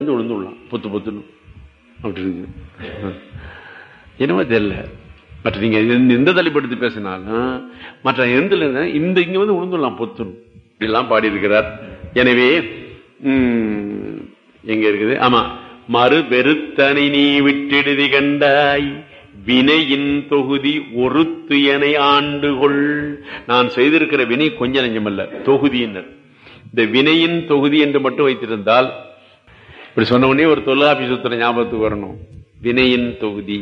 வந்து விழுந்துடலாம் பொத்து பொத்துன்னு அப்படி இருக்கு என்னமோ தெரியல மற்ற நீங்க எந்த- எந்த தலைப்படுத்தி பேசினாலும் மற்ற எந்த இந்த இங்க வந்து விழுந்துடலாம் பொத்துன்னு இப்படிலாம் பாடி இருக்கிறார் எனவே உம், எங்க இருக்குது ஆமா மறு வெறுத்தனை நீ விட்டிடுதி கண்டாய் வினையின் தொகுதி ஒருத்து என ஆண்டுகொள் நான் செய்திருக்கிற வினை கொஞ்ச நெஞ்சமல்ல தொகுதியினர் இந்த வினையின் தொகுதி என்று மட்டும் வைத்திருந்தால் இப்படி சொன்ன உடனே ஒரு தொல்லாபி சூத்திர ஞாபகத்துக்கு வரணும் வினையின் தொகுதி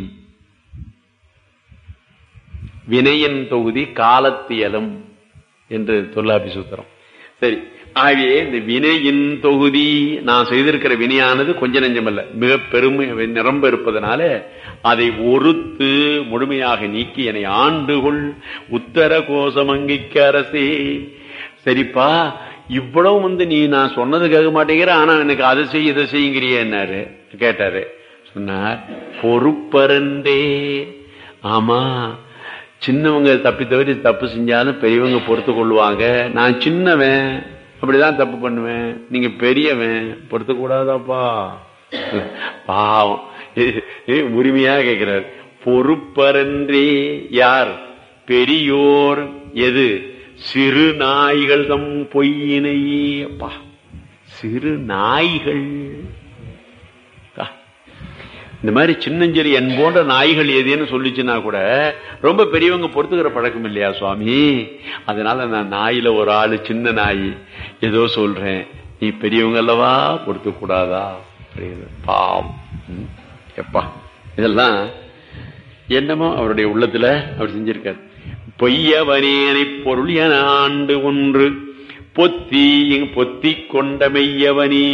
வினையின் தொகுதி காலத்தியலும் என்று தொல்லாபி சூத்திரம் சரி ஆகவே இந்த வினையின் தொகுதி நான் செய்திருக்கிற வினையானது கொஞ்ச நெஞ்சமல்ல மிக பெருமை நிரம்ப இருப்பதனால அதை ஒருத்து முழுமையாக நீக்கி என்னை ஆண்டுகொள் உத்தர கோசமங்கிக்கு அரசே சரிப்பா இவ்வளவு வந்து நீ நான் சொன்னது கேட்க மாட்டேங்கிற ஆனா எனக்கு அதை செய் இதை செய்யுங்கிறியன்னாரு கேட்டாரு சொன்னார் பொறுப்பருந்தே ஆமா சின்னவங்க தப்பி தவிர தப்பு செஞ்சாலும் பெரியவங்க பொறுத்து கொள்வாங்க நான் சின்னவன் அப்படிதான் தப்பு பண்ணுவேன் நீங்க பெரியவன் பொறுத்து கூடாதாப்பா பாவம் ஏ- ஏ, உரிமையா கேட்கிறார் பொறுப்பரன்றே யார் பெரியோர் எது சிறு நாய்கள் தம் பொய்யினையே அப்பா சிறு நாய்கள் ஆ. இந்த மாதிரி சின்னஞ்செறி என் போன்ற நாய்கள் எதுன்னு சொல்லிச்சுன்னா கூட ரொம்ப பெரியவங்க பொறுத்துக்கிற பழக்கம் இல்லையா சுவாமி அதனால நான் நாயில ஒரு ஆளு சின்ன நாய் ஏதோ சொல்றேன் நீ பெரியவங்க அல்லவா பொறுத்து கூடாதா அப்படிங்கிறது. பாவம் ம். எப்பா இதெல்லாம் என்னமோ அவருடைய உள்ளத்துல அவர் செஞ்சிருக்கார் பொய்யவனேனை பொருள் என ஆண்டு ஒன்று பொத்தி பொத்தி கொண்ட மெய்யவனே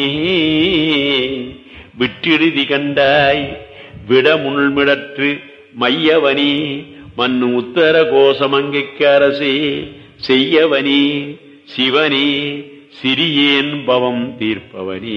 விட்டிடுதி கண்டாய் விட முள்மிடற்று மையவனே மண்ணு உத்தர கோசமங்கைக்கு அரசே செய்யவனே சிவனே சிறியேன் பவம் தீர்ப்பவனே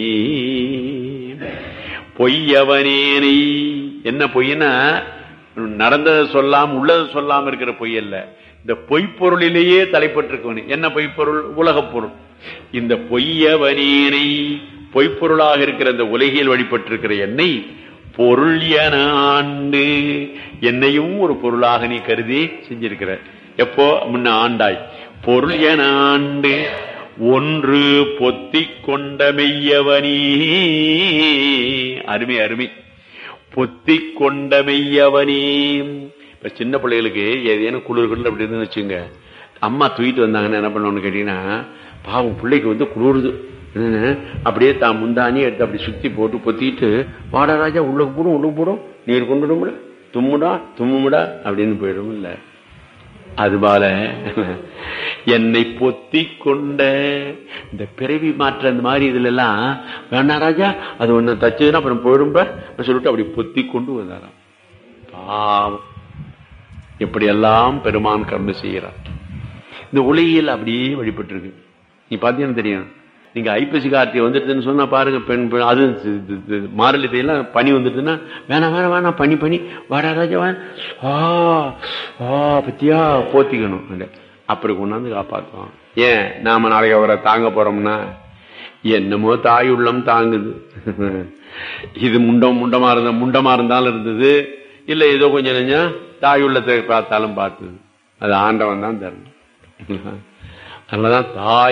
பொய்யவனேனை என்ன பொய்னா நடந்ததை சொல்லாம உள்ளதை சொல்லாம இருக்கிற பொய் அல்ல இந்த பொய்ப்பொருளிலேயே தலைப்பட்டிருக்கவனே என்ன பொய்ப்பொருள் உலகப் பொருள் இந்த பொய்யவனேனை பொய்ப்பொருளாக இருக்கிற இந்த உலகில் வழிபட்டிருக்கிற என்னை பொருள் என ஆண்டு என்னையும் ஒரு பொருளாக நீ கருதி செஞ்சிருக்கிற எப்போ முன்ன ஆண்டாய் பொருள் என ஆண்டு ஒன்று பொத்திக் கொண்ட மெய்யவனே அருமை அருமை பொத்திக் கொண்ட மெய்யவனே இப்ப சின்ன பிள்ளைகளுக்கு ஏதேனும் குளிர்கள் அப்படி இருந்து வச்சுங்க அம்மா தூக்கிட்டு வந்தாங்கன்னு என்ன பண்ணணும்னு கேட்டீங்கன்னா பாவம் பிள்ளைக்கு வந்து குளிருது என்னன்னு, அப்படியே தான் முந்தானி எடுத்து அப்படி சுத்தி போட்டு பொத்திட்டு வாடா ராஜா உள்ளுக்கு போடும் உள்ளுக்கு போடும் நீர் கொண்டு விடுமுடா தும்முடா தும்முடா அப்படின்னு போயிடும் இல்ல அதுபோல என்னை பொத்தி கொண்ட இந்த பிறவி மாற்ற அந்த மாதிரி இதுல எல்லாம் வேணா ராஜா அது ஒண்ணு தச்சதுன்னா அப்புறம் போயிடும் பார் அப்படி சொல்லிட்டு அப்படி பொத்தி கொண்டு வந்தாராம் பாவம் எப்படியெல்லாம் பெருமான் கர்ம செய்கிறார் இந்த உலகியல் அப்படியே வழிபட்டு இருக்கு நீ பாத்தீங்கன்னா தெரியும் நீங்க ஐப்பசி கார்த்திகை வந்துடுதுன்னு சொன்னா பாருங்க பெண் பெண் அது இது- இது- இது மாரளி தேயெல்லாம் பனி வந்துடுதுன்னா வேணாம் வேணாம் வேணாம் பனி பனி வாடா ராஜா வா ஆ ஆ பத்தியா போத்திக்கணும் அது. அப்படி கொண்டாந்து காப்பாத்துவான் ஏன் நாம நாளைக்கு அவரை தாங்க போறோம்னா என்னமோ தாய் உள்ளம் தாங்குது இது முண்டம் முண்டமா இருந்த முண்டமா இருந்தாலும் இருந்தது இல்ல ஏதோ கொஞ்சம் நெஞ்சம் தாய் உள்ளத்தை பார்த்தாலும் பார்த்தது அது ஆண்டவன் தான் தரணும் அதனாலதான் தாய்